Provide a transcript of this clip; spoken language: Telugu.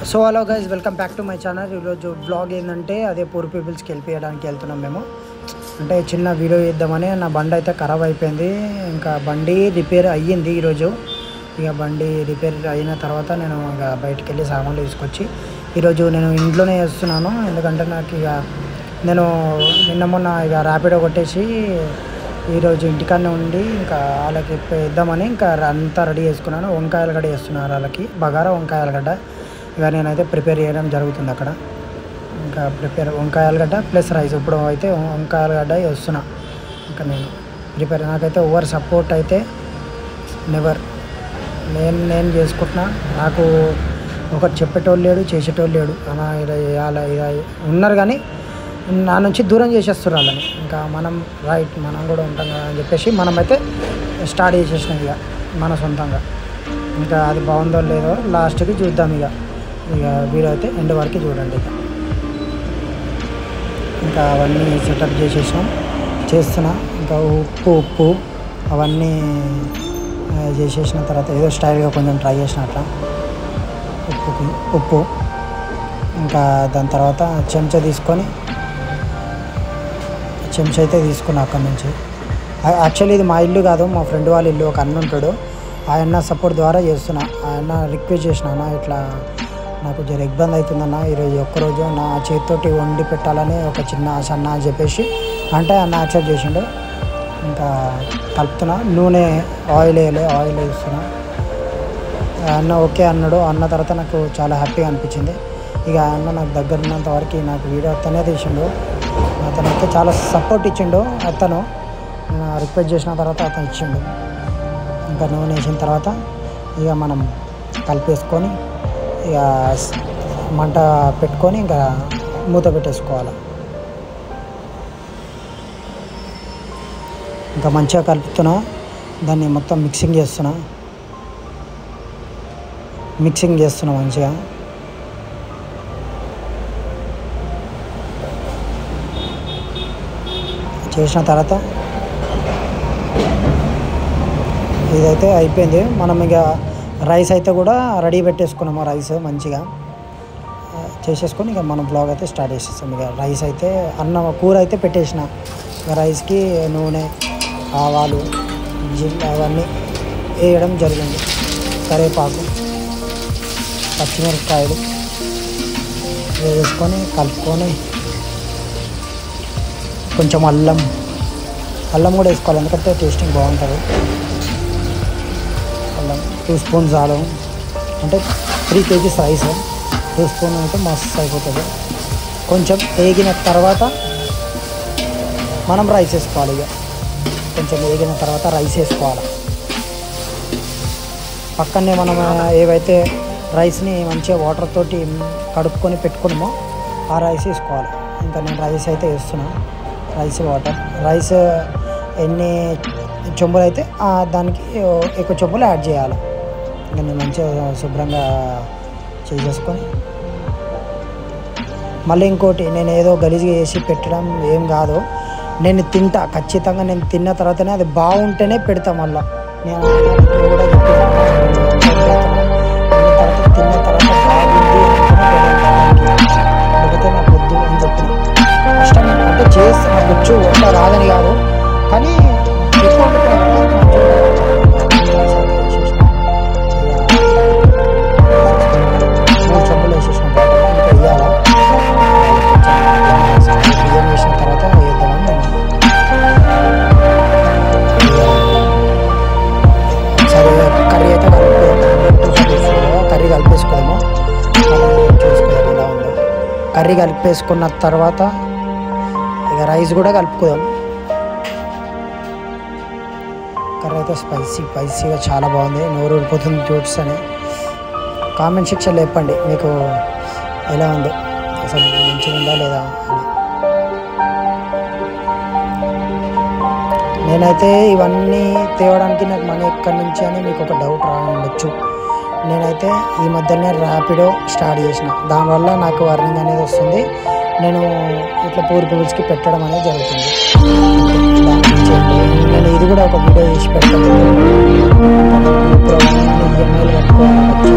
So hello guys welcome back to my channel ఈరోజు బ్లాగ్ ఏంటంటే అదే పూర్ పీపుల్స్కి వెళ్ళిపోయడానికి వెళ్తున్నాం మేము అంటే చిన్న వీడియో చేద్దామని నా బండి అయితే ఖరాబ్ అయిపోయింది ఇంకా బండి రిపేర్ అయ్యింది ఈరోజు ఇక బండి రిపేర్ అయిన తర్వాత నేను ఇక బయటికి వెళ్ళి సామాన్లు తీసుకొచ్చి ఈరోజు నేను ఇంట్లోనే చేస్తున్నాను ఎందుకంటే నాకు ఇక నేను నిన్న మొన్న ఇక ర్యాపిడో కొట్టేసి ఈరోజు ఇంటికాడనే ఉండి ఇంకా వాళ్ళకి ఇద్దామని ఇంకా అంతా రెడీ చేసుకున్నాను వంకాయలు గడ్డ చేస్తున్నారు వాళ్ళకి బగారా వంకాయల గడ్డ ఇక నేనైతే ప్రిపేర్ చేయడం జరుగుతుంది అక్కడ ఇంకా ప్రిపేర్ వంకాయ ఆలుగడ్డ ప్లస్ రైస్ ఇప్పుడు అయితే వంకాయ ఆలుగడ్డ చేస్తున్నా ఇంకా నేను ప్రిపేర్ నాకైతే ఓవర్ సపోర్ట్ అయితే నెవర్ నేను నేను చేసుకుంటున్నా నాకు ఒకటి చెప్పేటోళ్ళు లేడు చేసేటోళ్ళు లేడు అలా ఇలా చేయాలా ఇలా ఉన్నారు కానీ నా నుంచి దూరం చేసేస్తారు వాళ్ళని ఇంకా మనం రైట్ మనం కూడా ఉంటాం కదా అని చెప్పేసి మనమైతే స్టార్ట్ చేసేసినాం ఇక మన సొంతంగా ఇంకా అది బాగుందో లేదో లాస్ట్కి చూద్దాం ఇక ఇక వీడియో అయితే ఎండ్ వరకు చూడండి ఇక ఇంకా అవన్నీ సెటప్ చేసేసాం చేస్తున్నా ఇంకా ఉప్పు ఉప్పు అవన్నీ ఆ, చేసేసిన తర్వాత ఏదో స్టైల్గా కొంచెం ట్రై చేసిన అట్లా ఉప్పుకి ఉప్పు ఇంకా దాని తర్వాత చెంచా తీసుకొని చెంచా అయితే తీసుకున్నా అక్కడి నుంచి యాక్చువల్లీ ఇది మా ఇల్లు కాదు మా ఫ్రెండ్ వాళ్ళ ఇల్లు ఒక అన్న ఉంటాడు ఆయన సపోర్ట్ ద్వారా చేస్తున్నా ఆయన రిక్వెస్ట్ చేసిన అన్న ఇట్లా నాకు జర ఇబ్బంది అవుతుందన్న ఈరోజు ఒక్కరోజు నా చేతితోటి వండి పెట్టాలని ఒక చిన్న ఆశ అన్న అని చెప్పేసి అంటే అన్న యాక్సెప్ట్ చేసిండు ఇంకా కలుపుతున్నా నూనె ఆయిల్ వేయలే ఆయిల్ వేస్తున్నా అన్న ఓకే అన్నాడు అన్న తర్వాత నాకు చాలా హ్యాపీగా అనిపించింది ఇక అన్న నాకు దగ్గర ఉన్నంత వరకు నాకు వీడియో అతనే తీసిండు అతను అయితే చాలా సపోర్ట్ ఇచ్చిండు అతను నేను రిక్వెస్ట్ చేసిన తర్వాత అతను ఇచ్చిండు ఇంకా నూనె వేసిన తర్వాత ఇక మనం కలిపేసుకొని ఇక స్- మంట పెట్టుకొని ఇంకా మూత పెట్టేసుకోవాలి ఇంకా మంచిగా కలుపుతున్నా దాన్ని మొత్తం మిక్సింగ్ చేస్తున్నా మిక్సింగ్ చేస్తున్నా మంచిగా చేసిన తర్వాత ఇదైతే అయిపోయింది మనం ఇక రైస్ అయితే కూడా రెడీ పెట్టేసుకున్నాము రైస్ మంచిగా ఆ, చేసేసుకొని ఇక మనం బ్లాగ్ అయితే స్టార్ట్ చేసేస్తాం ఇక రైస్ అయితే అన్నం కూర అయితే పెట్టేసిన ఇక రైస్కి నూనె ఆవాలు జిల్ అవన్నీ వేయడం జరిగింది కరివేపాకు పచ్చిమిరపకాయలు వేసుకొని కలుపుకొని కొంచెం అల్లం అల్లం కూడా వేసుకోవాలి ఎందుకంటే టేస్టింగ్ బాగుంటుంది అల్లం టూ స్పూన్స్ అల్లం అంటే three KGs rice two spoon అయితే మస్తు అయిపోతుంది కొంచెం వేగిన తర్వాత మనం రైస్ వేసుకోవాలి ఇక కొంచెం వేగిన తర్వాత రైస్ వేసుకోవాలి పక్కనే మనం ఏవైతే రైస్ని మంచిగా వాటర్ తోటి కడుక్కొని పెట్టుకున్నామో ఆ రైస్ వేసుకోవాలి ఇంకా నేను రైస్ అయితే వేస్తున్నా రైస్ వాటర్ రైస్ ఎన్ని చెంబులు అయితే ఆ దానికి ఎక్కువ చెంబులు యాడ్ చేయాలి ఇంకా నేను మంచిగా శుభ్రంగా చేసేసుకొని మళ్ళీ ఇంకోటి నేను ఏదో గలీజ్గా చేసి పెట్టడం ఏం కాదు నేను తింటా ఖచ్చితంగా నేను తిన్న తర్వాతనే అది బాగుంటేనే పెడతా మళ్ళా నేను ఇప్పుడు కూడా చెప్పిన తర్వాత తిన్న తర్వాత బాగుంది అనుకుని పెడతా. లేకపోతే నాకు వద్దు అని చెప్పిన కష్టం అంటే చేసి నాకు వచ్చు వంట రాదని కాదు కానీ ఎక్కువ పెట్టాను కదా, మంచిగా చేసేసిన. ఇక మూడు చెంబులు వేసేసిన వాటర్ ఇంకా వేయాలా బియ్యం వేసిన తర్వాత వేద్దామని నేను సరే కర్రీ అయితే కలుపుకోదాము కర్రీ కలిపేసుకోదాము చూసుకోదాము ఎలా ఉందో కర్రీ కలిపేసుకున్న తర్వాత ఇక రైస్ కూడా కలుపుకోదాం కర్రీ అయితే స్పైసీ స్పైసీగా చాలా బాగుంది నోరు ఊడిపోతుంది చూట్స్ అని కామెంట్ సెక్షన్లో చెప్పండి మీకు ఎలా ఉందో అసలు మంచిగా ఉందా లేదా అని నేనైతే ఇవన్నీ తేవడానికి నాకు మనీ ఎక్కడి నుంచి అని మీకు ఒక డౌట్ రా ఉండొచ్చు నేనైతే ఈ మధ్యనే ర్యాపిడో స్టార్ట్ చేసిన దానివల్ల నాకు అర్నింగ్ అనేది వస్తుంది నేను ఇట్లా పూర్ పీపుల్స్కి పెట్టడం అనేది జరుగుతుంది దాని నుంచి నేను ఇది కూడా ఒక వీడియో చేసి పెడతాను ఇప్పుడు అవన్నీ ఈఎంఐలు కట్టుకోవాలి